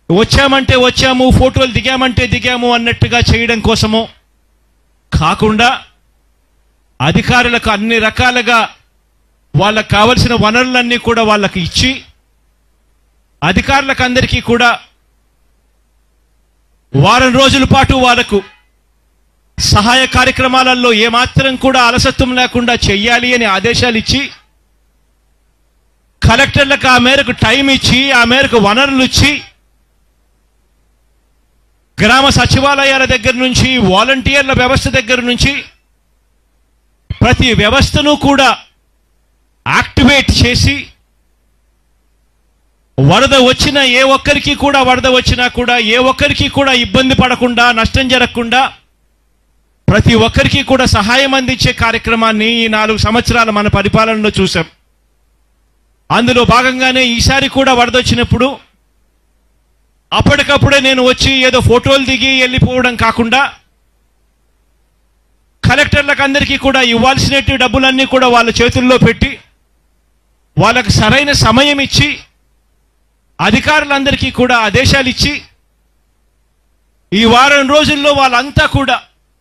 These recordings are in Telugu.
వచ్చామంటే వచ్చాము ఫోటోలు దిగామంటే దిగాము అన్నట్టుగా చేయడం కోసము కాకుండా అధికారులకు అన్ని రకాలుగా వాళ్ళకు కావలసిన వనరులన్నీ కూడా వాళ్ళకి ఇచ్చి అధికారులకు అందరికీ కూడా వారం రోజుల పాటు వాళ్ళకు సహాయ కార్యక్రమాలలో ఏమాత్రం కూడా అలసత్వం లేకుండా చెయ్యాలి అని ఆదేశాలు ఇచ్చి కలెక్టర్లకు ఆ మేరకు టైం ఇచ్చి ఆ మేరకు వనరులు ఇచ్చి గ్రామ సచివాలయాల దగ్గర నుంచి వాలంటీర్ల వ్యవస్థ దగ్గర నుంచి ప్రతి వ్యవస్థను కూడా యాక్టివేట్ చేసి వరద వచ్చిన ఏ ఒక్కరికి కూడా వరద వచ్చినా కూడా ఏ ఒక్కరికి కూడా ఇబ్బంది పడకుండా నష్టం జరగకుండా ప్రతి ఒక్కరికి కూడా సహాయం అందించే కార్యక్రమాన్ని ఈ నాలుగు సంవత్సరాల మన పరిపాలనలో చూసాం అందులో భాగంగానే ఈసారి కూడా వరద వచ్చినప్పుడు అప్పటికప్పుడే నేను వచ్చి ఏదో ఫోటోలు దిగి వెళ్ళిపోవడం కాకుండా కలెక్టర్లకు అందరికీ కూడా ఇవ్వాల్సినట్టు డబ్బులన్నీ కూడా వాళ్ళ చేతుల్లో పెట్టి వాళ్ళకి సరైన సమయం ఇచ్చి అధికారులందరికీ కూడా ఆదేశాలు ఇచ్చి ఈ వారం రోజుల్లో వాళ్ళంతా కూడా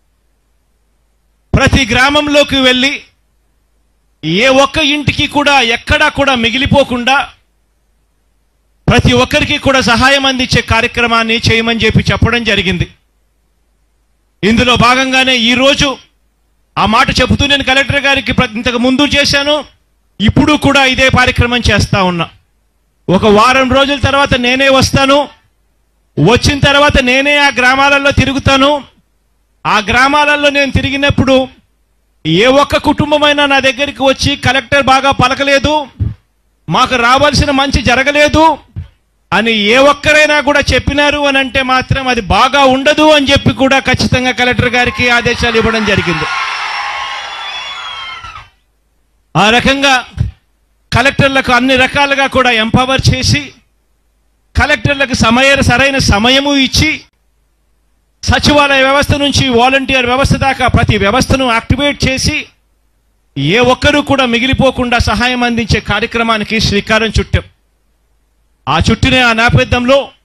ప్రతి గ్రామంలోకి వెళ్ళి ఏ ఒక్క ఇంటికి కూడా ఎక్కడా కూడా మిగిలిపోకుండా ప్రతి ఒక్కరికి కూడా సహాయం అందించే కార్యక్రమాన్ని చేయమని చెప్పి చెప్పడం జరిగింది ఇందులో భాగంగానే ఈరోజు ఆ మాట చెబుతూ నేను కలెక్టర్ గారికి ప్ర- ఇంతకు ముందు చేశాను ఇప్పుడు కూడా ఇదే కార్యక్రమం చేస్తా ఉన్నా ఒక వారం రోజుల తర్వాత నేనే వస్తాను వచ్చిన తర్వాత నేనే ఆ గ్రామాలలో తిరుగుతాను ఆ గ్రామాలలో నేను తిరిగినప్పుడు ఏ ఒక్క కుటుంబమైనా నా దగ్గరికి వచ్చి కలెక్టర్ బాగా పలకలేదు మాకు రావాల్సిన మంచి జరగలేదు అని ఏ ఒక్కరైనా కూడా చెప్పినారు అని అంటే మాత్రం అది బాగా ఉండదు అని చెప్పి కూడా ఖచ్చితంగా కలెక్టర్ గారికి ఆదేశాలు ఇవ్వడం జరిగింది ఆ రకంగా కలెక్టర్లకు అన్ని రకాలుగా కూడా ఎంపవర్ చేసి కలెక్టర్లకు సమయ సరైన సమయము ఇచ్చి సచివాలయ వ్యవస్థ నుంచి వాలంటీర్ వ్యవస్థ దాకా ప్రతి వ్యవస్థను యాక్టివేట్ చేసి ఏ ఒక్కరూ కూడా మిగిలిపోకుండా సహాయం అందించే కార్యక్రమానికి శ్రీకారం చుట్టాం ఆ చుట్టిన ఆ నేపథ్యంలో